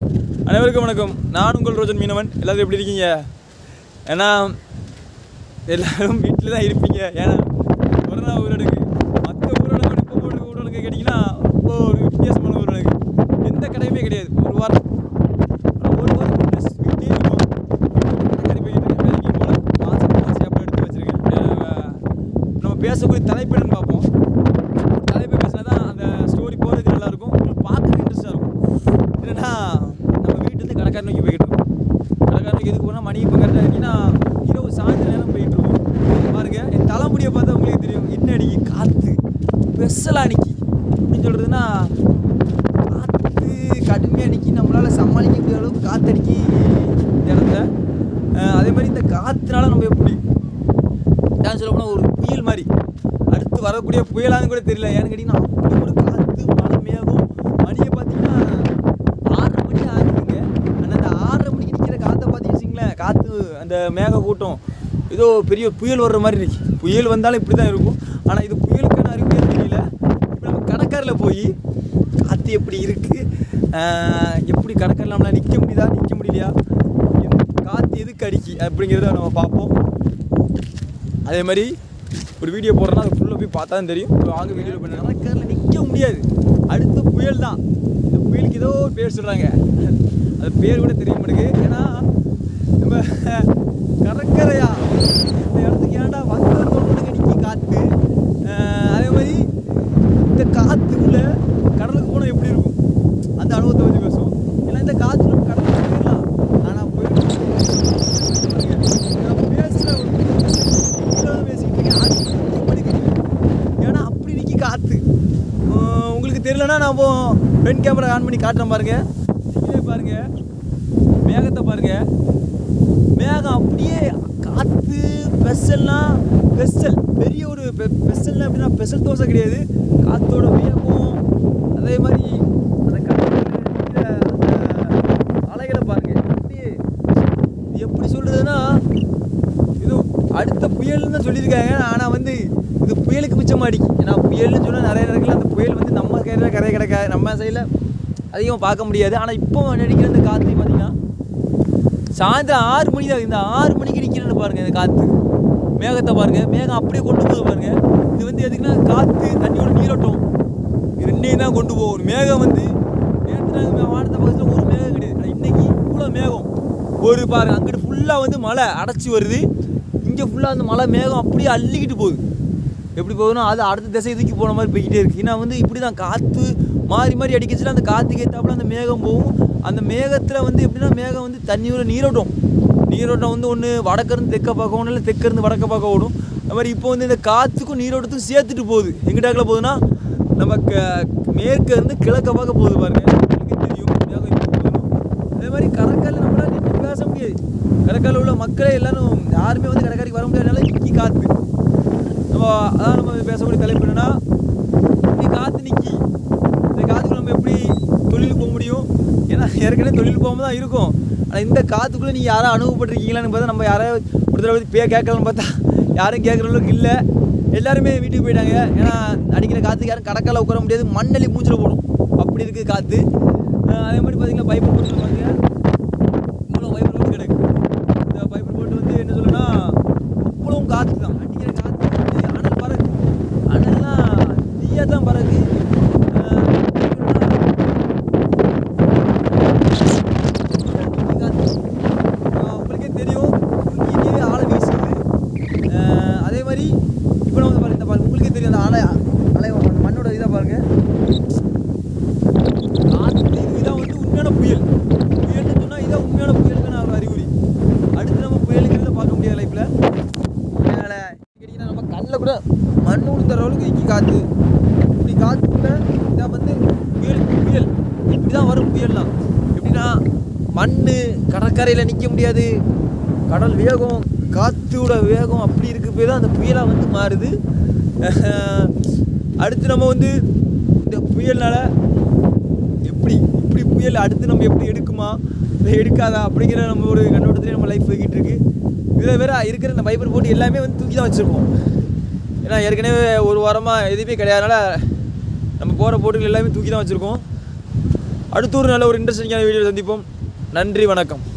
அனைவருக்கும் வணக்கம் நான் உங்கள் ரோஜன் மீனவன் எல்லாரும் எப்படி இருக்கீங்க ஏன்னா எல்லாரும் வீட்டில் தான் இருப்பீங்க ஏன்னா கொரோனா ஊரடங்கு மற்ற ஊரடங்கு இப்போ போடுற ஊரடங்கு கேட்டிங்கன்னா ரொம்ப ஒரு வித்தியாசமான ஊரடங்கு எந்த கடையுமே கிடையாது ஒரு வாரம் ஆனா ஒரு வாரம் ட்ரெஸ் வீட்டிலே இருக்கும் கடை போய்கிட்டு இருக்கேன் வேலைக்கு போகல மாதம் மாதம் எடுத்து வச்சிருக்கேன் ஏன்னா, நம்ம பேசக்கூடிய தலைப்பு என்னன்னு பார்ப்போம் தலைப்பை பேசினா தான் அந்த ஸ்டோரி போகிறது நல்லா இருக்கும் உங்களுக்கு பார்க்க இன்ட்ரெஸ்ட்டாக இருக்கும் என்னன்னா நம்ம வீட்டுலேருந்து கடைக்கார நோக்கி போய்கிட்டு இருக்கோம் கடைக்கார நோக்கி எதுக்கு போனால் மணி இப்போ கரெக்டாக இருக்கீங்கன்னா இரவு சாயந்தர நேரம் போயிட்டு இருக்கோம் பாருங்க என் தலைமுடியை பார்த்தா உங்களுக்கு தெரியும் என்ன அடிக்கி காற்று ஸ்பெஷலாக அன்னைக்கு அப்படின்னு சொல்கிறதுனா காற்று கடுமையாக அன்னைக்கு நம்மளால் சமாளிக்க முடியாத அளவுக்கு காற்றடிக்கி இந்த இடத்துல அஹ் அதே மாதிரி இந்த காற்றுனால நம்ம எப்படி ஏன்னு சொல்ல போனால் ஒரு புயல் மாதிரி அடுத்து வரக்கூடிய புயலான்னு கூட தெரியல ஏன்னு கேட்டிங்கன்னா அப்படி ஒரு காற்று மழை மேகம் மணியை பார்த்தீங்கன்னா ஆறரை மணி ஆகுதுங்க ஆனால் அந்த ஆறரை மணிக்கு நிற்கிற காற்றை பார்த்தீங்கன்னு வச்சுங்களேன் காற்று அந்த மேக கூட்டம் ஏதோ பெரிய புயல் வர்ற மாதிரி இருக்கு புயல் வந்தாலும் இப்படி தான் இருக்கும் ஆனால் இது புயலுக்கான அறிகுறியே தெரியல இப்போ நம்ம கடற்கரையில் போய் காற்று எப்படி இருக்குது எப்படி கடற்கரையில் நம்மளால் நிற்க முடியுதா நிற்க முடியலையா காற்று எதுக்கு அடிக்கி அப்படிங்கிறத நம்ம பார்ப்போம் அதே மாதிரி ஒரு வீடியோ போடுறேன்னா அது ஃபுல்லாக போய் பார்த்தா தான் தெரியும் இப்ப வாங்க வீடியோ பண்ண கடற்கரையில் நிற்க முடியாது அடுத்த புயல் தான் இந்த புயலுக்கு ஏதோ ஒரு பேர் சொல்கிறாங்க அது பேர் கூட தெரிய மாட்டேங்குது ஏன்னா நம்ம கடற்கரையா இந்த இடத்துக்கு ஏன்டா வந்து தோணுங்க நிற்கி காற்று அஹ் அதே மாதிரி இந்த காற்றுக்குள்ள கடலுக்கு போனால் எப்படி இருக்கும் அந்த அனுபவத்தை பற்றி பேசுவோம் ஏன்னா இந்த காற்று நம்ம கடலுக்கு போயிடலாம் ஆனால் ஏன்னா அப்படி நிற்கி காற்று உங்களுக்கு தெரியலன்னா நான் இப்போ ஃப்ரண்ட் கேமரா ஆன் பண்ணி காட்டுறேன் பாருங்க நீங்களே பாருங்க மேகத்தை பாருங்க மேகம் அப்படியே காற்று பெசல்னா பெசல் பெரிய ஒரு பெசல்னா எப்படின்னா பெசல் தோசை கிடையாது காற்றோட வேகம் அதே மாதிரி அந்த கடல்ல இருக்கிற அந்த அலைகளை பாருங்க அப்படியே இது எப்படி சொல்றதுன்னா இது அடுத்த புயல்னு தான் சொல்லியிருக்காங்க ஆனால் வந்து இது புயலுக்கு மிச்சமாக அடிக்கு ஏன்னா புயல்னு சொன்னால் நிறைய இடத்துல அந்த புயல் வந்து நம்ம கையில் கரை கிடக்க நம்ம சைடில் அதிகமாக பார்க்க முடியாது ஆனால் இப்போ அடிக்கிற இந்த காற்று பார்த்தீங்கன்னா சாயந்தரம் ஆறு மணி தான் இந்த ஆறு மணிக்கு நிற்கிறேன்னு பாருங்கள் இந்த காற்று மேகத்தை பாருங்கள் மேகம் அப்படியே கொண்டு போகுது பாருங்கள் இது வந்து எதுக்குன்னா காற்று தண்ணியோட நீரோட்டம் இது ரெண்டையும் தான் கொண்டு போகும் மேகம் வந்து நேற்று நாங்கள் வானத்தை பக்கத்தில் ஒரு மேகம் கிடையாது ஆனா இன்னைக்கு இவ்வளோ மேகம் ஒரு பாருங்க அங்கிட்டு ஃபுல்லாக வந்து மழை அடைச்சி வருது இங்கே ஃபுல்லாக அந்த மழை மேகம் அப்படியே அள்ளிக்கிட்டு போகுது எப்படி போகுதுன்னா அது அடுத்த திசை தூக்கி போன மாதிரி போய்கிட்டே இருக்குது ஏன்னா வந்து இப்படி தான் காற்று மாறி மாறி அடிக்கச்சுல அந்த காற்றுக்கு ஏற்றாப்புல அந்த மேகம் போகும் அந்த மேகத்தில் வந்து எப்படின்னா மேகம் வந்து தண்ணியோட நீரோட்டம் நீரோட்டம் வந்து ஒன்று வடக்கிருந்து தெற்க பார்க்க ஓடும் இல்லை தெற்கிருந்து வடக்க பார்க்க ஓடும் அது மாதிரி இப்போ வந்து இந்த காற்றுக்கும் நீரோட்டத்துக்கும் சேர்த்துட்டு போகுது எங்கிட்டாக்கில் போகுதுன்னா நம்ம க மேற்க இருந்து கிழக்க பார்க்க போகுது பாருங்க உங்களுக்கு தெரியும் மேகம் இப்படி போகணும் அதே மாதிரி கடற்கரையில் நம்மளால நின்று பேச முடியாது கடற்கரையில் உள்ள மக்களே எல்லாரும் யாருமே வந்து கடற்கரைக்கு வர முடியாதனால நிற்கி காற்று நம்ம அதான் நம்ம பேசக்கூடிய தலைப்பு என்னன்னா இப்படி காற்று நிற்கி இந்த காற்றுக்குள்ள நம்ம எப்படி தொழிலுக்கு போக முடியும் ஏன்னா ஏற்கனவே தொழில் போகாம தான் இருக்கும் ஆனால் இந்த காற்றுக்குள்ளே நீங்கள் யாரும் அனுபவப்பட்டிருக்கீங்களான்னு பார்த்தா நம்ம யாராவது ஒரு தடவை பற்றி பே கேட்கலான்னு பார்த்தா யாரும் கேட்குற அளவுக்கு இல்லை எல்லாருமே வீட்டுக்கு போயிட்டாங்க ஏன்னா அடிக்கிற காற்றுக்கு யாரும் கடற்கரையில் உட்கார முடியாது மண்ணலி மூஞ்சில் போடும் அப்படி இருக்குது காற்று அதே மாதிரி பார்த்தீங்கன்னா பைப்பு போட்டு பாருங்க இவ்வளோ பைப்பு போட்டு கிடக்கு இந்த பைப்பு போட்டு வந்து என்ன சொல்லுன்னா அவ்வளவும் காற்று தான் அடிக்கிற காற்று வந்து அனல் பறக்கு அனல்னா தீயாக தான் பறக்கு அஹ் காத்து. அஹ் உங்களுக்கே தெரியும் தூங்கிட்டே ஆளை வீசுது அஹ் அதே மாதிரி இப்போ நம்ம பாருங்க இந்த பாருங்க உங்களுக்கே தெரியும் அந்த அலை அலை அந்த மண்ணோட இதை பாருங்க காற்று இது இதான் வந்து உண்மையான புயல் புயல்னு சொன்னால் இதான் உண்மையான புயலுக்கான ஒரு அறிகுறி அடுத்து நம்ம புயலுங்கிறத பார்க்க முடியாது லைஃப்பில் அதனால் கேட்டிங்கன்னா நம்ம கண்ணில் கூட மண் உளுத்துற அளவுக்கு இக்கி காற்று இப்படி காற்றுக்குள்ள இதான் வந்து புயல் புயல் இப்படி தான் வரும் புயல்லாம் எப்படின்னா மண் கடற்கரையில் நிற்க முடியாது கடல் வேகம் காற்றோட வேகம் அப்படி இருக்க போய் தான் அந்த புயலாக வந்து மாறுது அடுத்து நம்ம வந்து இந்த புயல்னால எப்படி இப்படி புயல் அடுத்து நம்ம எப்படி எடுக்குமா இல்லை எடுக்காதா அப்படிங்கிற நம்ம ஒரு கண்ணோட்டத்திலே நம்ம லைஃப் போய்கிட்டு இருக்கு இதில் வேற இருக்கிற இந்த பைப்பர் போட்டு எல்லாமே வந்து தூக்கி தான் வச்சுருக்கோம் ஏன்னா ஏற்கனவே ஒரு வாரமாக எதுவுமே கிடையாதுனால நம்ம போகிற போட்டுகள் எல்லாமே தூக்கி தான் வச்சுருக்கோம் அடுத்த ஒரு நல்ல ஒரு இன்ட்ரெஸ்டிங்கான வீடியோ சந்திப்போம் நன்றி வணக்கம்